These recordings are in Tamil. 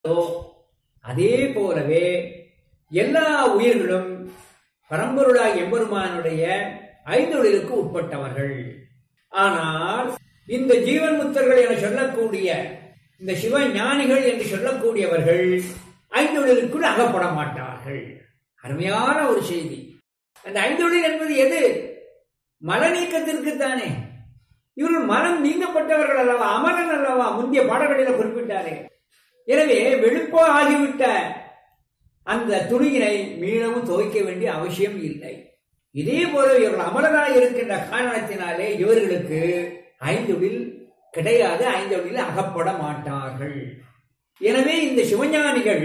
அதே போலவே எல்லா உயிர்களும் பரம்பொருளாய் எம்பெருமானுடைய ஐந்தொழிலுக்கு உட்பட்டவர்கள் ஆனால் இந்த ஜீவன் முத்தர்கள் என சொல்லக்கூடிய இந்த சிவ ஞானிகள் என்று சொல்லக்கூடியவர்கள் ஐந்தொழிலுக்குள் அகப்பட மாட்டார்கள் அருமையான ஒரு செய்தி அந்த ஐந்தொழில் என்பது எது மல நீக்கத்திற்கு தானே இவர்கள் மனம் நீங்கப்பட்டவர்கள் அல்லவா அமரன் அல்லவா முந்தைய பாடங்களில் குறிப்பிட்டாரே எனவே வெளுப்போ ஆகிவிட்ட அந்த துணியினை மீளவும் துவைக்க வேண்டிய அவசியம் இல்லை இதே போல இவர்கள் அமரராய் இருக்கின்ற காரணத்தினாலே இவர்களுக்கு ஐந்தொழில் கிடையாது ஐந்தொழில் அகப்பட மாட்டார்கள் எனவே இந்த சிவஞானிகள்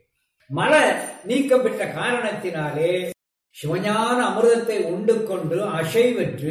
மல நீக்கம் பெற்ற காரணத்தினாலே சிவஞான அமிர்தத்தை உண்டு கொண்டு அசைவற்று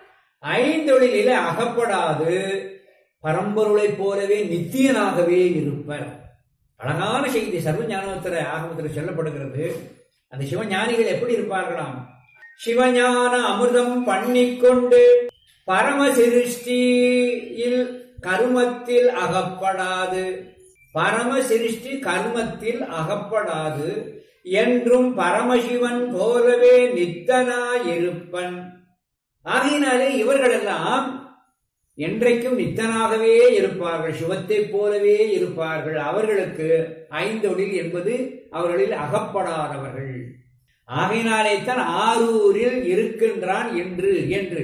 ஐந்தொழிலில அகப்படாது பரம்பொருளைப் போலவே நித்தியனாகவே இருப்பர் அழகான செய்தி சர்வ ஞானோத்தர ஆகமத்தில் சொல்லப்படுகிறது அந்த சிவஞானிகள் எப்படி இருப்பார்களாம் சிவஞான அமிர்தம் பண்ணிக்கொண்டு பரம சிருஷ்டியில் கருமத்தில் அகப்படாது பரம சிருஷ்டி கர்மத்தில் அகப்படாது என்றும் பரமசிவன் போலவே நித்தனாயிருப்பன் ஆகையினாலே இவர்களெல்லாம் என்றைக்கும் நித்தனாகவே இருப்பார்கள் சிவத்தைப் போலவே இருப்பார்கள் அவர்களுக்கு ஐந்தொழில் என்பது அவர்களில் அகப்படாதவர்கள் ஆகையினாலே தான் ஆரூரில் இருக்கின்றான் என்று என்று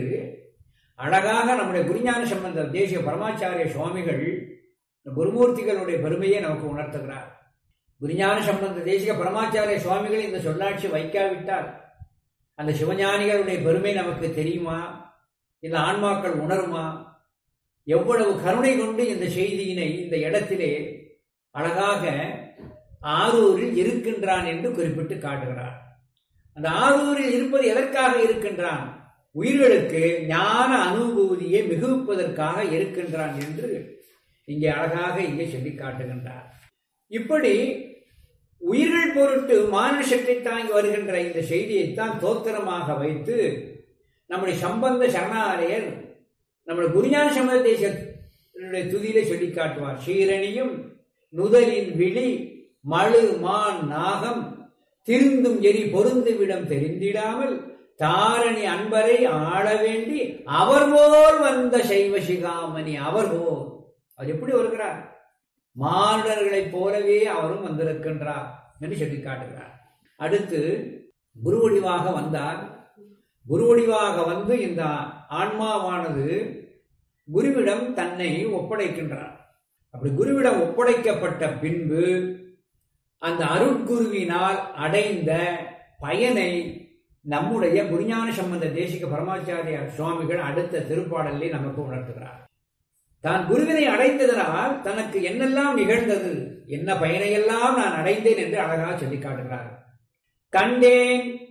அழகாக நம்முடைய குருஞான சம்பந்த தேசிய பரமாச்சாரிய சுவாமிகள் குருமூர்த்திகளுடைய பெருமையை நமக்கு உணர்த்துகிறார் குருஞான சம்பந்த தேசிக பரமாச்சாரிய சுவாமிகள் இந்த சொல்லாட்சி வைக்காவிட்டால் அந்த சிவஞானிகளுடைய பெருமை நமக்கு தெரியுமா இந்த ஆன்மாக்கள் உணருமா எவ்வளவு கருணை கொண்டு இந்த செய்தியினை இந்த இடத்திலே அழகாக ஆரூரில் இருக்கின்றான் என்று குறிப்பிட்டு காட்டுகிறார் அந்த ஆரூரில் இருப்பது எதற்காக இருக்கின்றான் உயிர்களுக்கு ஞான அனுபூதியை மிகுவிப்பதற்காக இருக்கின்றான் என்று இங்கே அழகாக இங்கே சொல்லி காட்டுகின்றார் இப்படி உயிர்கள் பொருட்டு மானுஷத்தை தாங்கி வருகின்ற இந்த செய்தியைத்தான் தோத்திரமாக வைத்து நம்முடைய சம்பந்த சரணாலயர் நம்முடைய குருஞான சம்பந்த தேசத்தினுடைய துதியிலே சொல்லி காட்டுவார் ஸ்ரீரணியும் நுதலின் விழி மழு மான் நாகம் திருந்தும் எரி பொருந்துவிடம் தெரிந்திடாமல் தாரணி அன்பரை ஆள வேண்டி அவர் போல் வந்த சைவ சிகாமணி அவர் போல் அவர் எப்படி வருகிறார் மாணவர்களைப் போலவே அவரும் வந்திருக்கின்றார் என்று சொல்லி காட்டுகிறார் அடுத்து குருவடிவாக வந்தார் குருவடிவாக வந்து இந்த ஆன்மாவானது குருவிடம் தன்னை ஒப்படைக்கின்றார் அப்படி குருவிடம் ஒப்படைக்கப்பட்ட பின்பு அந்த அருட்குருவினால் அடைந்த பயனை நம்முடைய குருஞான சம்பந்த தேசிக பரமாச்சாரிய சுவாமிகள் அடுத்த திருப்பாடலை நமக்கு உணர்த்துகிறார் தான் குருவினை அடைந்ததனால் தனக்கு என்னெல்லாம் நிகழ்ந்தது என்ன பயனையெல்லாம் நான் அடைந்தேன் என்று அழகாக சொல்லி காட்டுகிறார் கண்டேன்